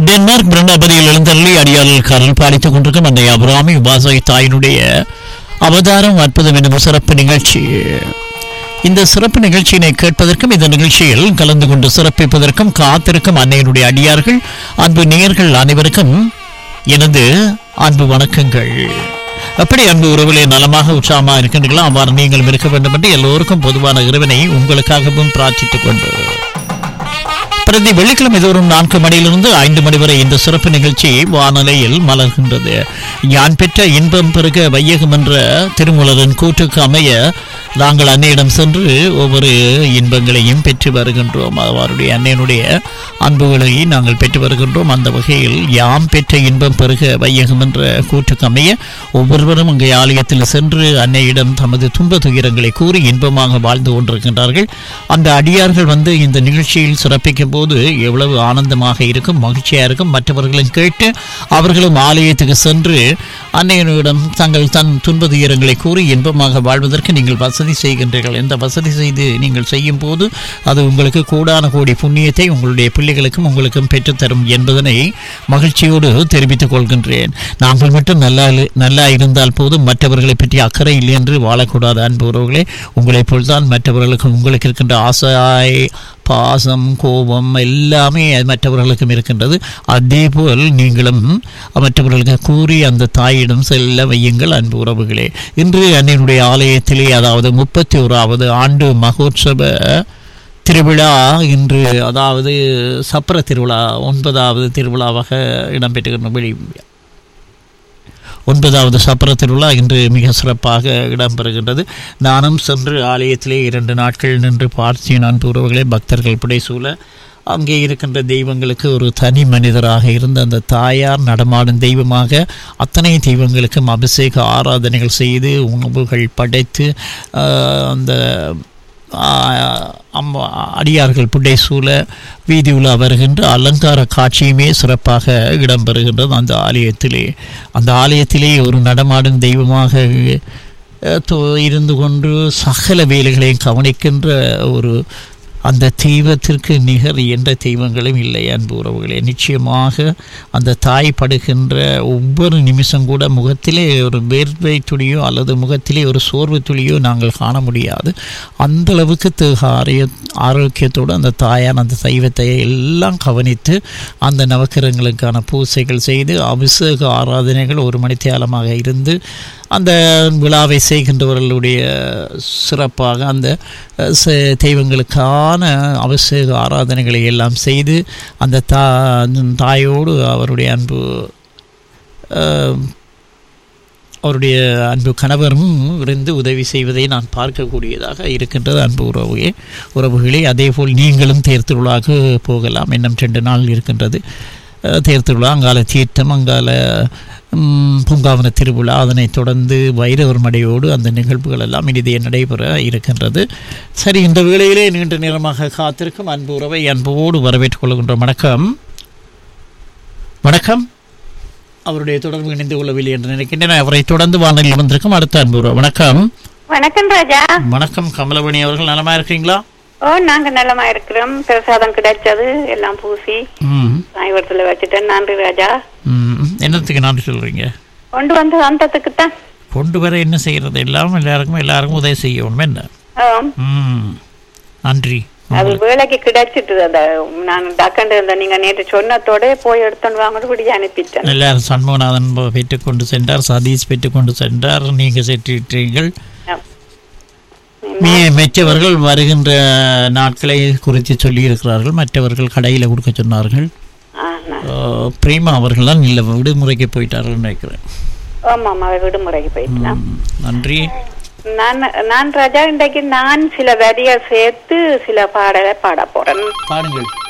Denmark பிரணபதியில் எழுந்தருளி அடியாளர் கரல் பாலித்துக் கொண்டிருக்கும் அந்த அபிராமி உபாசை தாயினுடைய அவதாரம் அற்புதம் என்னும் சிறப்பு நிகழ்ச்சி இந்த சிறப்பு நிகழ்ச்சியினை கேட்பதற்கும் இந்த நிகழ்ச்சியில் கலந்து கொண்டு சிறப்பிப்பதற்கும் காத்திருக்கும் அன்னையினுடைய அடியார்கள் அன்பு நேயர்கள் அனைவருக்கும் எனது அன்பு வணக்கங்கள் அப்படி அன்பு உறவிலே நலமாக உற்சாகமாக இருக்கின்றீர்களோ அவ்வாறு நீங்களும் இருக்க வேண்டும் என்று எல்லோருக்கும் பொதுவான இறைவனை உங்களுக்காகவும் பிரார்த்தித்துக் கொண்டு பிரதி வெள்ளிக்கிழமை தோறும் நான்கு மணியிலிருந்து ஐந்து மணி வரை இந்த சிறப்பு நிகழ்ச்சி வானொலியில் மலர்கின்றது யான் பெற்ற இன்பம் பெருக வையகம் என்ற திருமூலரின் கூற்றுக்கு அமைய நாங்கள் அன்னையிடம் சென்று ஒவ்வொரு இன்பங்களையும் பெற்று வருகின்றோம் அவருடைய அன்னையினுடைய அன்புகளை நாங்கள் பெற்று வருகின்றோம் அந்த வகையில் யாம் பெற்ற இன்பம் பெருக வையகம் என்ற கூற்றுக்கு அமைய ஒவ்வொருவரும் அங்கே ஆலயத்தில் சென்று அன்னையிடம் தமது துன்ப துயரங்களை கூறி இன்பமாக வாழ்ந்து கொண்டிருக்கின்றார்கள் அந்த அடியார்கள் வந்து இந்த நிகழ்ச்சியில் சிறப்பிக்கும் போது எவ்வளவு ஆனந்தமாக இருக்கும் மகிழ்ச்சியாக இருக்கும் மற்றவர்களும் கேட்டு அவர்களும் ஆலயத்துக்கு சென்று அன்னையனிடம் தங்கள் தன் துன்ப துயரங்களை கூறி இன்பமாக வாழ்வதற்கு நீங்கள் வசதி செய்கின்றீர்கள் எந்த வசதி செய்து நீங்கள் செய்யும் போது அது உங்களுக்கு கூடான கோடி புண்ணியத்தை உங்களுடைய பிள்ளைகளுக்கும் உங்களுக்கும் பெற்றுத்தரும் என்பதனை மகிழ்ச்சியோடு தெரிவித்துக் கொள்கின்றேன் நாங்கள் மட்டும் நல்லா இரு- நல்லா இருந்தால் போதும் மற்றவர்களை பற்றி அக்கறை இல்லை என்று வாழக்கூடாது அன்பு உறவுகளே உங்களைப் போல்தான் மற்றவர்களுக்கு உங்களுக்கு இருக்கின்ற ஆசை பாசம் கோபம் எல்லாமே மற்றவர்களுக்கும் இருக்கின்றது அதே போல் நீங்களும் மற்றவர்களுக்கு கூறி அந்த தாயிடம் செல்ல வையுங்கள் அன்பு உறவுகளே இன்று அன்னையினுடைய ஆலயத்திலே அதாவது முப்பத்தி ஓராவது ஆண்டு மகோற்சவ திருவிழா இன்று அதாவது சப்பர திருவிழா ஒன்பதாவது திருவிழாவாக இடம்பெற்றுகின்ற வெளி ஒன்பதாவது சப்பர திருவிழா இன்று மிக சிறப்பாக இடம்பெறுகின்றது நானும் சென்று ஆலயத்திலே இரண்டு நாட்கள் நின்று பார்த்தேன் அன்பு உறவுகளே பக்தர்கள் புடைசூழ அங்கே இருக்கின்ற தெய்வங்களுக்கு ஒரு தனி மனிதராக இருந்த அந்த தாயார் நடமாடும் தெய்வமாக அத்தனை தெய்வங்களுக்கும் அபிஷேக ஆராதனைகள் செய்து உணவுகள் படைத்து ஆஹ், அந்த ஆஹ், அம்மா அடியார்கள் புடை சூழ வீதி உலா வருகின்ற அலங்கார காட்சியுமே சிறப்பாக இடம்பெறுகின்றது அந்த ஆலயத்திலே அந்த ஆலயத்திலே ஒரு நடமாடும் தெய்வமாக அஹ், தோ- இருந்து கொண்டு சகல வேலைகளையும் கவனிக்கின்ற ஒரு அந்த தெய்வத்திற்கு நிகர் என்ற தெய்வங்களும் இல்லை அன்பு உறவுகளே நிச்சயமாக அந்த தாய் படுகின்ற ஒவ்வொரு நிமிஷம் கூட முகத்திலே ஒரு வேர்வை துளியோ அல்லது முகத்திலே ஒரு சோர்வு துளியோ நாங்கள் காண முடியாது அந்த அளவுக்கு தேக ஆரோக்கிய ஆரோக்கியத்தோடு அந்த தாயார் அந்த தெய்வத்தை எல்லாம் கவனித்து அந்த நவக்கிரங்களுக்கான பூசைகள் செய்து அபிஷேக ஆராதனைகள் ஒரு மணித்தியாலமாக இருந்து அந்த விழாவை செய்கின்றவர்களுடைய சிறப்பாக அந்த அஹ், செ- தெய்வங்களுக்கான அபிஷேக ஆராதனைகளை எல்லாம் செய்து அந்த தா தாயோடு அவருடைய அன்பு அஹ், அவருடைய அன்பு கணவரும் இருந்து உதவி செய்வதை நான் பார்க்கக்கூடியதாக இருக்கின்றது அன்பு உறவுகளே உறவுகளே அதேபோல் நீங்களும் தேர் திருவிழாவுக்கு போகலாம் இன்னும் ரெண்டு நாள் இருக்கின்றது அஹ், தேர் திருவிழா அங்கால தீர்த்தம் அங்கால ம், பூங்காவன திருவிழா அதனைத் தொடர்ந்து வைரவர் மடையோடு அந்த நிகழ்வுகள் எல்லாம் இனிதே நடைபெற இருக்கின்றது சரி இந்த வேளையிலே நீண்ட நேரமாக காத்திருக்கும் அன்பு உறவை அன்போடு வரவேற்றுக் கொள்கின்றோம் வணக்கம் வணக்கம் அவருடைய தொடர்பு இணைந்து கொள்ளவில்லை என்று நினைக்கின்றேன் அவரை தொடர்ந்து வானொலியில் வந்திருக்கும் அடுத்த அன்பு உறவு. வணக்கம் வணக்கம் ராஜா வணக்கம் கமலவணி அவர்கள் நலமா இருக்கீங்களா ஓ நாங்க நலமா இருக்கிறோம் பிரசாதம் கிடைச்சது எல்லாம் பூசி ம் சாய்வரத்துல வச்சுட்டேன் நன்றி ராஜா ம். என்னத்துக்கு நான் சொல்றீங்க கொண்டு வந்து வந்ததுக்கு தான் கொண்டு வர என்ன செய்யறது எல்லாம் எல்லாருக்கும் எல்லாருக்கும் உதவி செய்யணும் என்ன ம் நன்றி அது வேலைக்கு கிடைச்சிட்டு அந்த நான் டக்கண்டு இந்த நீங்க நேற்று சொன்னதோட போய் எடுத்துன்னு வாங்க இப்படி அனுப்பிட்டேன் எல்லாரும் சண்முகநாதன் பெற்றுக்கொண்டு சென்றார் சதீஷ் பெற்றுக்கொண்டு சென்றார் நீங்க சென்றீர்கள் ஆம். மீ- மற்றவர்கள் வருகின்ற நாட்களை குறித்து சொல்லி இருக்கிறார்கள் மற்றவர்கள் கடையில் கொடுக்க சொன்னார்கள் ஆ, நான்- அஹ், பிரேமா அவர்கள் தான் இல்லை விடுமுறைக்கு போயிட்டார்கள் நினைக்கிறேன் ஆமா ஆமா விடுமுறைக்கு போயிட்டேன் ம், நன்றி நான் நான் ராஜா இன்றைக்கு நான் சில வரியை சேர்த்து சில பாடலை பாட போறேன் பாடுங்கள்